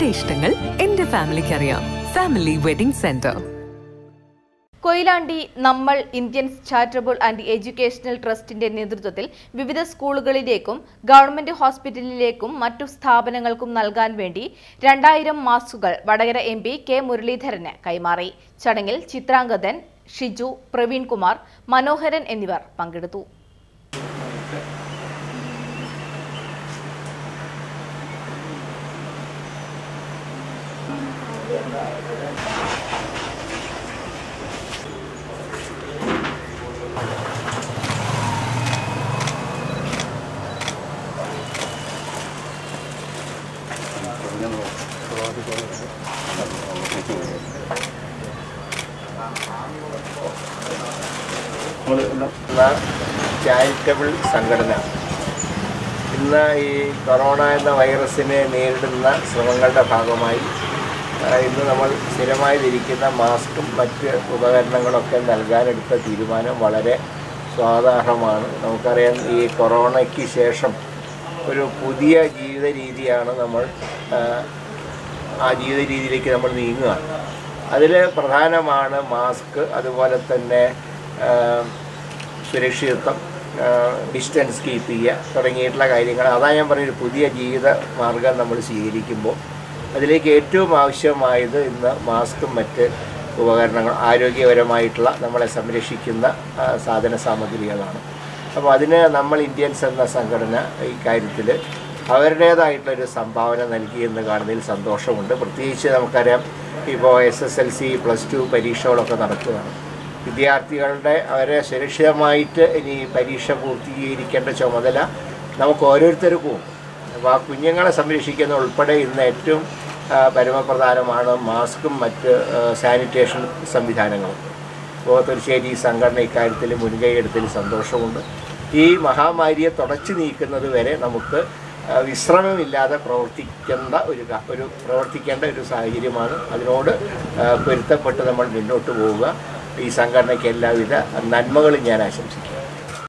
ഇഷ്ടങ്ങൾ എന്റെ ഫാമിലിക്ക് അറിയാം ഫാമിലി വെഡിംഗ് സെന്റർ കൊയിലാണ്ടി നമ്മൾ ഇന്ത്യൻസ് ചാരിറ്റബിൾ ആൻഡ് എഡ്യൂക്കേഷണൽ ട്രസ്റ്റിന്റെ നേതൃത്വത്തിൽ വിവിധ സ്കൂളുകളിലേക്കും ഗവൺമെന്റ് ഹോസ്പിറ്റലിലേക്കും മറ്റു സ്ഥാപനങ്ങൾക്കും നൽകാൻ വേണ്ടി രണ്ടായിരം മാസ്കുകൾ വടകര എം പി കെ മുരളീധരന് കൈമാറി ചടങ്ങിൽ ചിത്രാംഗതൻ ഷിജു പ്രവീൺകുമാർ മനോഹരൻ എന്നിവർ പങ്കെടുത്തു എന്ന ചാരിറ്റബിൾ സംഘടന ഇന്ന് ഈ കൊറോണ എന്ന വൈറസിനെ നേരിടുന്ന ശ്രമങ്ങളുടെ ഭാഗമായി ആ, ഇന്ന് നമ്മൾ സ്ഥിരമായി ധരിക്കുന്ന മാസ്കും മറ്റ് ഉപകരണങ്ങളൊക്കെ നൽകാനെടുത്ത തീരുമാനം വളരെ സ്വാഗതാർഹമാണ് നമുക്കറിയാം ഈ കൊറോണയ്ക്ക് ശേഷം ഒരു പുതിയ ജീവിത രീതിയാണ് നമ്മൾ ആ, ആ ജീവിത രീതിയിലേക്ക് നമ്മൾ നീങ്ങുക അതിൽ പ്രധാനമാണ് മാസ്ക് അതുപോലെ തന്നെ ആ, സുരക്ഷിതത്വം ഡിസ്റ്റൻസ് കീപ്പ് ചെയ്യുക തുടങ്ങിയിട്ടുള്ള കാര്യങ്ങൾ അതാ ഞാൻ പറഞ്ഞൊരു പുതിയ ജീവിത മാർഗം നമ്മൾ സ്വീകരിക്കുമ്പോൾ അതിലേക്ക് ഏറ്റവും ആവശ്യമായത് ഇന്ന് മാസ്കും മറ്റ് ഉപകരണങ്ങൾ ആരോഗ്യപരമായിട്ടുള്ള നമ്മളെ സംരക്ഷിക്കുന്ന ആ, സാധന സാമഗ്രികളാണ് അപ്പോൾ അതിന് നമ്മൾ ഇന്ത്യൻസ് എന്ന സംഘടന ഈ കാര്യത്തിൽ അവരുടേതായിട്ടുള്ളൊരു സംഭാവന നൽകി എന്ന് കാണുന്നതിൽ സന്തോഷമുണ്ട് പ്രത്യേകിച്ച് നമുക്കറിയാം ഇപ്പോൾ S S L C plus two പരീക്ഷകളൊക്കെ നടക്കുകയാണ് വിദ്യാർത്ഥികളുടെ അവരെ സുരക്ഷിതമായിട്ട് ഇനി പരീക്ഷ പൂർത്തീകരിക്കേണ്ട ചുമതല നമുക്ക് ഓരോരുത്തർക്കും ഉണ്ട്. അപ്പോൾ ആ കുഞ്ഞുങ്ങളെ സംരക്ഷിക്കുന്ന ഉൾപ്പെടെ ഇന്ന് ഏറ്റവും ആ, പരമപ്രധാനമാണ് മാസ്കും മറ്റ് ആ, സാനിറ്റേഷൻ സംവിധാനങ്ങളും അപ്പോൾ തീർച്ചയായിട്ടും ഈ സംഘടന ഇക്കാര്യത്തിൽ മുൻകൈ എടുത്തതിൽ സന്തോഷമുണ്ട് ഈ മഹാമാരിയെ തുടച്ചു നീക്കുന്നത് വരെ നമുക്ക് ആ, വിശ്രമമില്ലാതെ പ്രവർത്തിക്കേണ്ട ഒരു ക- ഒരു പ്രവർത്തിക്കേണ്ട ഒരു സാഹചര്യമാണ് അതിനോട് ആ, പൊരുത്തപ്പെട്ട് നമ്മൾ മുന്നോട്ട് പോവുക ഈ സംഘടനയ്ക്ക് എല്ലാവിധ നന്മകളും ഞാൻ ആശംസിക്കുന്നു